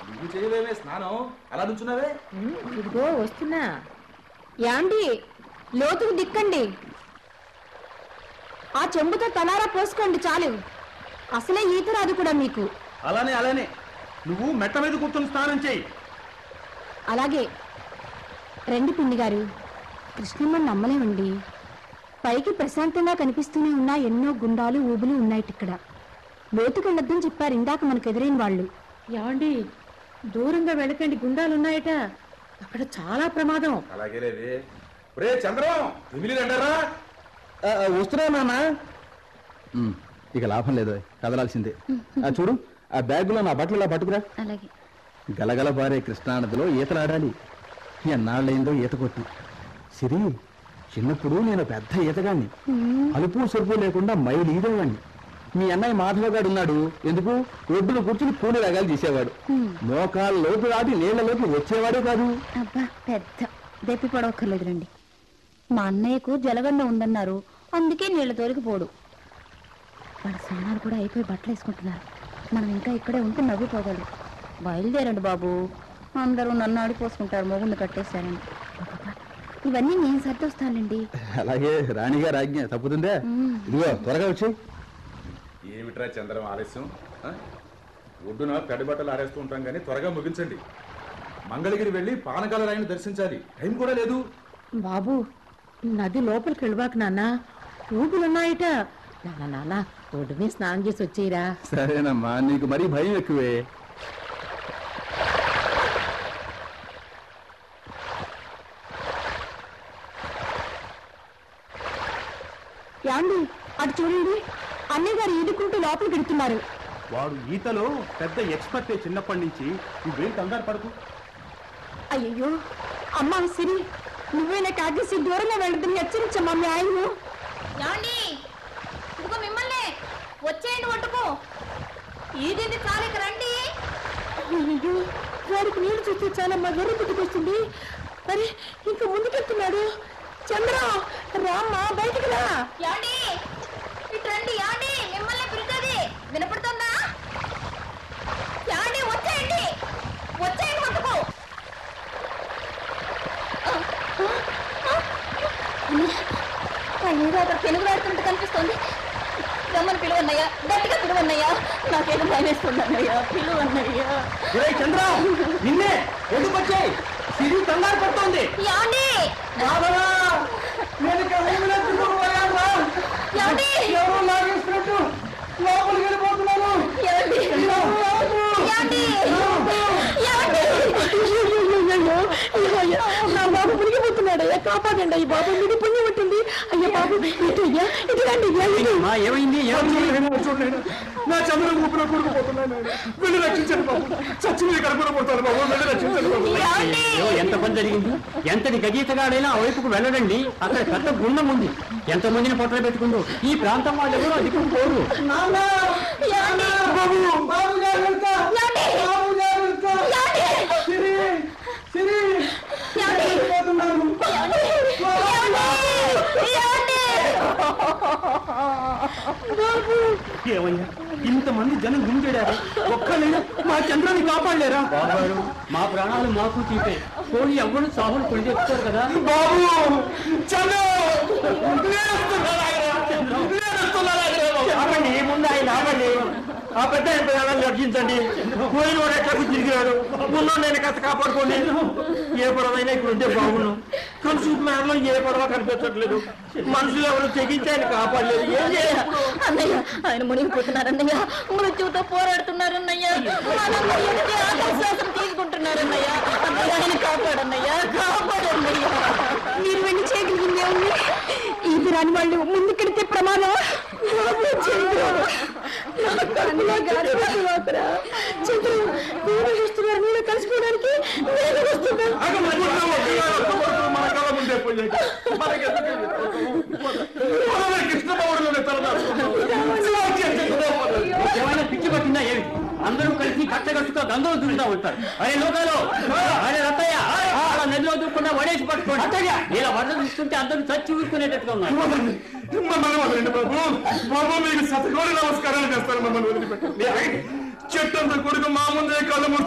నువ్వు చేయలేవే స్నానం అలా నుంచున్నావే ఉమ్, ఇదిగో వస్తున్నా యాండి లోతుకు దిక్కండి ఆ చెంబుతో తలారా పోసుకోండి చాలు అసలే ఈత రాదు కూడా మీకు అలానే అలానే నువ్వు మెట్ట మీద కూర్చొని స్నానం చేయి అలాగే రండి పిండి గారు కృష్ణమ్మని నమ్మలేమండి పైకి ప్రశాంతంగా కనిపిస్తూనే ఉన్న ఎన్నో గుండాలు ఊబులు ఉన్నాయి ఇక్కడ లోతుకెళ్ళొద్దని చెప్పారు ఇందాక మనకు ఎదురైన వాళ్ళు ఏమండి దూరంగా వెళ్ళకండి గుండాలున్నాయట అక్కడ చాలా ప్రమాదం అలాగే లేవే రే చంద్రం ఎమిలి రండారా వస్తున్నా నాన్న ఇక లాభం లేదు కదలాల్సిందే ఆ, చూడు ఆ బ్యాగులో నా బట్టలు ఇలా పట్టుకురా అలాగే గలగల పారే కృష్ణానదిలో ఈతలాడాలి ఎన్నాళ్ళైందో ఈత కొట్టి సిరి చిన్నప్పుడు నేను పెద్ద ఈతగాన్ని అలుపు సొరుపు లేకుండా మైలు ఈదేవాడిని మీ అన్నయ్య మాధవగాడు ఉన్నాడు ఎందుకు ఒడ్డున కూర్చుని కూలి రగాలు చేసేవాడు మోకాళ్ళ లోపు రాది నీళ్లలోకి వచ్చేవాడే కాదు అబ్బా పెద్ద దెప్పి పడవక్కర్లేదు రండి మా అన్నయ్యకు జలగండ ఉందన్నారు అందుకే నీళ్ళ తోలికి పోడు వాళ్ళ స్నానాలు కూడా అయిపోయి బట్టలు వేసుకుంటున్నారు మనం ఇంకా ఇక్కడే ఉంటే నవ్వుకోగలరు బయలుదేరండి బాబు అందరూ నన్ను ఆడిపోసుకుంటారు మొగుండు కట్టేశారని అబ్బబ్బా, ఇవన్నీ నేను సర్దొస్తానండి అలాగే రాణిగారు ఆజ్ఞ తప్పుతుందే ఇదిగో త్వరగా వచ్చి ఏమిట్రా చంద్రం ఆలస్యం ఆ? ఒడ్డున పెద్ద బట్టలు ఆరేస్తూ ఉంటాం కానీ త్వరగా ముగించండి మంగళగిరి వెళ్ళి పానకాల రాయిని దర్శించాలి టైం కూడా లేదు బాబు నది లోపలికి వెళ్ళబాక నాన్న ఊగులున్నాయట నాన్న నాన్న ఒడ్డు మీద స్నానం చేసి వచ్చేయరా సరేనమ్మా నీకు మరీ భయం ఎక్కువే యాండి అటు చూడండి అన్నయ్య గారు ఈదుకుంటూ లోపలికి వెడుతున్నారు వాడు ఈతలో పెద్ద ఎక్స్పర్ట్ చిన్నప్పటి నుంచి నువ్వేం కంగారు పడకు అయ్యో అమ్మా సిరి నువ్వేనా కాకేసి దూరంగా వెళ్ళదని హెచ్చరించమ్మా మీ ఆయన్ను ఏమండి ఇదిగో మిమ్మల్ని వచ్చేయండి ఒడ్డుకు ఈదింది చాలిక రండి అయ్యో వాడికి నీళ్ళు చూస్తే చాలా మా వెర్ర పుట్టుకొస్తుంది అరే ఇంకా ముందుకెళ్తున్నాడు చంద్ర రామ్మా బయటికి రా ఏమండి ఇటు రండి ఏమండి మిమ్మల్ని పిలుతుంది వినపడుతుందా ఏమండి వచ్చేయండి వచ్చేయండి ఒడ్డుకు అయ్యో అక్కడ పెనుగు రాడుతుంటే కనిపిస్తుంది రమ్మని పిలువన్నయ్యా గట్టిగా పిలువన్నయ్యా నాకేదో భయం వేస్తుంది అన్నయ్య పిలువన్నయ్యా చంద్ర నిన్నే ఎందుకొచ్చాయి సిరి కంగారు పడుతోంది ఏమండి మాధవా నేను ఇక ఊపిరెత్తుకోపోయాను రా. ఏమండి ఎవరో లాగేసినట్టు లోపలికి వెళ్ళిపోతున్నాను ఏమండి ఏమండి ఏమండి నా బాబు మునిగిపోతున్నాడు అయ్యా కాపాడండి అయ్యి బాబు మీకు పుణ్యం ఉంటుంది అయ్యా బాబు ఇటు అయ్యా ఇటు రండి అయ్యా, ఇటు. ఏమైంది చూడండి నా చంద్రం ఊపిరి కూరుకుపోతున్నాను వెళ్ళి రక్షించండి బాబు చచ్చి మీద కడుపున పోతాను బాబు వెళ్ళి రక్షించండి బాబు ఏమండి ఎంత పని జరిగింది ఎంతటి గజీతగాడైనా ఆ వైపుకు వెళ్ళడండి అక్కడ పెద్ద గుండం ఉంది ఎంత మందిని పొట్టలు పెట్టుకుందో ఈ ప్రాంతం వాళ్ళు ఎవరో దిక్కు పోరు ఏమండి బాబు జాగ్రత్త ఏమండి బాబు జాగ్రత్త ఏమండి సిరి సిరి ఏమండి వెళ్ళిపోతున్నాను. ఏమయ్యా ఇంతమంది జనం గుంజారు ఒక్కలేనా మా చంద్రాన్ని కాపాడలేరా బాబారు మా ప్రాణాలు మాకు తీపే పోనీ ఎవరు సాహులు కొని చెప్తారు కదా బాబు చంద్ర నేనొస్తున్నాను. నేనొస్తున్నాను. ఆపండి ముందు ఆయన ఆపండి ఆ పెద్ద ఆయన ప్రాణాలు రక్షించండి పోయిన వాడు ఎట్లా తిరిగాడు ముందు నేను కథ కాపాడుకోండి ఏ పడవైనా ఇక్కడ ఉంటే బాగున్నాం కానీ సూపర్ ఏ పడవ కనిపించట్లేదు మనుషులు ఎవరు తెగించి ఆయన కాపాడలేదు ఏం చేయాలి అన్నయ్య ఆయన మునిగిపోతున్నారన్నయ్య మృత్యువుతో పోరాడుతున్నారన్నయ్య మనందరికీ ఆకాశ్వాసం తీసుకుంటున్నారన్నయ్య అన్నయ్య ఆయన కాపాడన్నయ్య కాపాడన్నయ్య మీరు వెళ్ళి చేయగలిగింది ఏముంది ఇది రాని వాళ్ళు ముందుకెడితే ప్రమాదం బాబు, చంద్రు. నా కన్నులో గాలి మాత్రం. చంద్రు, మీరు చూస్తున్నారు నేను కలిసిపోవడానికి నేను వస్తున్నాను మన కళ్ళ ముందే పోయాయి మనకెందుకు కృష్ణబాబులోనే ఏమైనా పిచ్చి పట్టిందా ఏమి అందరూ కలిసి కట్టగట్టుగా గంగలో దూరుతా ఉంటారు అరే లోకాలు అరే రత్తయ్య అలా నదిలో దూకుండా వడేసి పట్టుకోండి అత్తయ్య ఇలా వరద చూస్తుంటే అందరూ చచ్చి ఊరుకునేటట్టుగా ఉన్నారు మమ్మల్ని వదిలేండి బాబు బాబు మీకు శతకోటి నమస్కారాలు చేస్తాను మమ్మల్ని వదిలిపెట్టండి చెట్టంత కొడుకు మా ముందే కళ్ళు